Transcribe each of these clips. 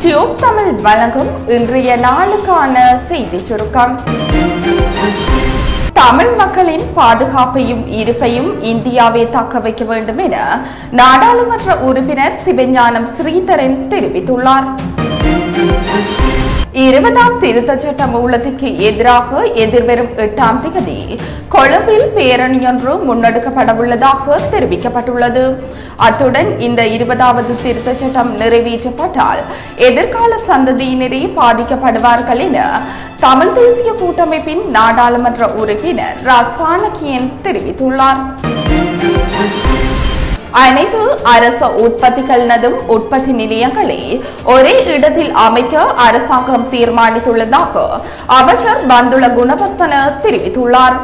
tube Tamil வழங்கும் இன்றைய நாளுக்கான செய்தி சுருக்கம் தமிழ் மக்களின் பாதுகாப்பையும் இருப்பையும் இந்தியாவே தக்க வைக்க வேண்டும் என நாடாளுமன்ற உறுப்பினர் சிவஞானம் ஸ்ரீதரன் தெரிவித்துள்ளார் இருபதாம் திருத்தச் சட்ட மூலத்திற்கு எதிராக எதிர்வரும் எட்டாம் தேதி கொழும்பில் பேரணியொன்று முன்னெடுக்கப்படவுள்ளதாக தெரிவிக்கப்பட்டுள்ளது அத்துடன் இந்த இருபதாவது திருத்தச் சட்டம் நிறைவேற்றப்பட்டால் எதிர்கால சந்ததியினரே பாதிக்கப்படுவார்கள் என தமிழ் தேசிய கூட்டமைப்பின் நாடாளுமன்ற உறுப்பினர் ரசானகியன் தெரிவித்துள்ளார் அனைத்து அரச உற்பத்திகளதும் உற்பத்தி நிலையங்களை ஒரே இடத்தில் அமைக்க அரசாங்கம் தீர்மானித்துள்ளதாக அமைச்சர் பந்துல குணவர்த்தன தெரிவித்துள்ளார்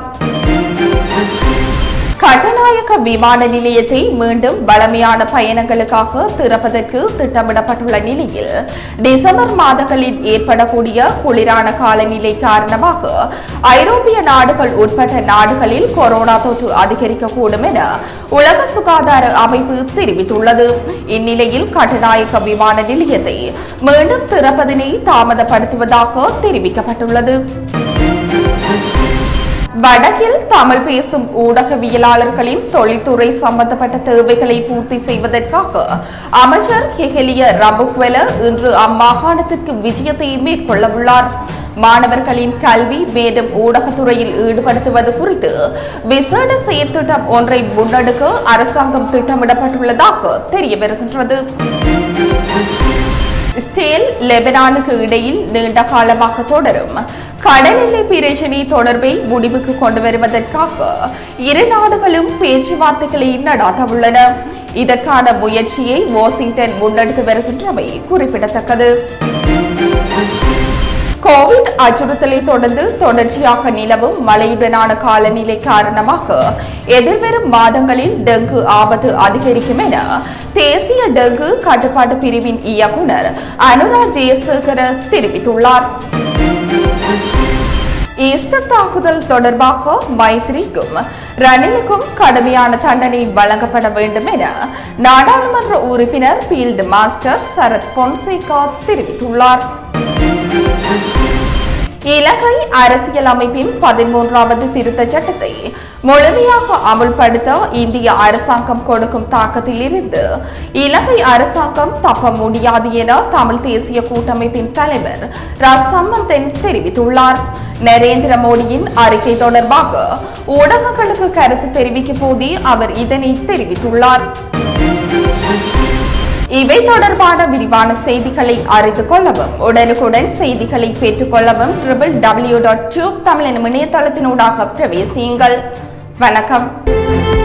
கட்டநாயக்க விமான நிலையத்தை மீண்டும் வளமையான பயணங்களுக்காக திறப்பதற்கு திட்டமிடப்பட்டுள்ள நிலையில் டிசம்பர் மாதங்களில் ஏற்படக்கூடிய குளிரான காலநிலை காரணமாக ஐரோப்பிய நாடுகள் உட்பட்ட நாடுகளில் கொரோனா தொற்று அதிகரிக்கக்கூடும் என உலக சுகாதார அமைப்பு தெரிவித்துள்ளது இந்நிலையில் கட்டநாயக்க விமான நிலையத்தை மீண்டும் திறப்பதனை தாமதப்படுத்துவதாக தெரிவிக்கப்பட்டுள்ளது வடக்கில் தமிழ் பேசும் ஊடகவியலாளர்களின் தொழில்துறை சம்பந்தப்பட்ட தேவைகளை பூர்த்தி செய்வதற்காக அமைச்சர் கெஹலிய ரபுக்வெல இன்று அம்மாகாணத்திற்கு விஜயத்தை மேற்கொள்ளவுள்ளார் மாணவர்களின் கல்வி மேலும் ஊடகத்துறையில் ஈடுபடுத்துவது குறித்து விசேட செயற்திட்டம் ஒன்றை முன்னெடுக்க அரசாங்கம் திட்டமிடப்பட்டுள்ளதாக தெரிய வருகின்றது ஸ்டேல் லெபனானுக்கு இடையில் நீண்ட காலமாக தொடரும் கடல் எல்லை பிரச்சினை தொடர்பை முடிவுக்கு கொண்டு வருவதற்காக இரு நாடுகளும் பேச்சுவார்த்தைகளை நடாத்தவுள்ளன இதற்கான முயற்சியை வாஷிங்டன் முன்னெடுத்து வருகின்றமை குறிப்பிடத்தக்கது கோவிட் அச்சுறுத்தலை தொடர்ந்து தொடர்ச்சியாக நிலவும் மழையுடனான காலநிலை காரணமாக எதிர்வரும் மாதங்களில் டெங்கு ஆபத்து அதிகரிக்கும் என தேசிய டெங்கு கட்டுப்பாட்டு பிரிவின் இயக்குனர் அனுரா ஜெயசேகர தெரிவித்துள்ளார் ஈஸ்டர் தாக்குதல் தொடர்பாக மைத்ரிக்கும் ரணிலுக்கும் கடுமையான தண்டனை வழங்கப்பட வேண்டும் என நாடாளுமன்ற உறுப்பினர் பீல்டு மாஸ்டர் சரத் பொன்சேகா தெரிவித்துள்ளார் இலங்கை அரசியல் அமைப்பின் பதிமூன்றாவது திருத்தச் சட்டத்தை முழுமையாக அமுல்படுத்த இந்திய அரசாங்கம் கொடுக்கும் தாக்கத்தில் இருந்து இலங்கை அரசாங்கம் தப்ப முடியாது என தமிழ் தேசிய கூட்டமைப்பின் தலைவர் ரசம்மந்தன் தெரிவித்துள்ளார் நரேந்திர மோடியின் அறிக்கை தொடர்பாக ஊடகங்களுக்கு கருத்து தெரிவிக்கும் போதே அவர் இதனை தெரிவித்துள்ளார் இவை தொடர்பான விரிவான செய்திகளை அறிந்து கொள்ளவும் உடனுக்குடன் செய்திகளை பெற்றுக் கொள்ளவும் triple W dot tube Tamil எனும் இணையதளத்தினூடாக பிரவேசியுங்கள் வணக்கம்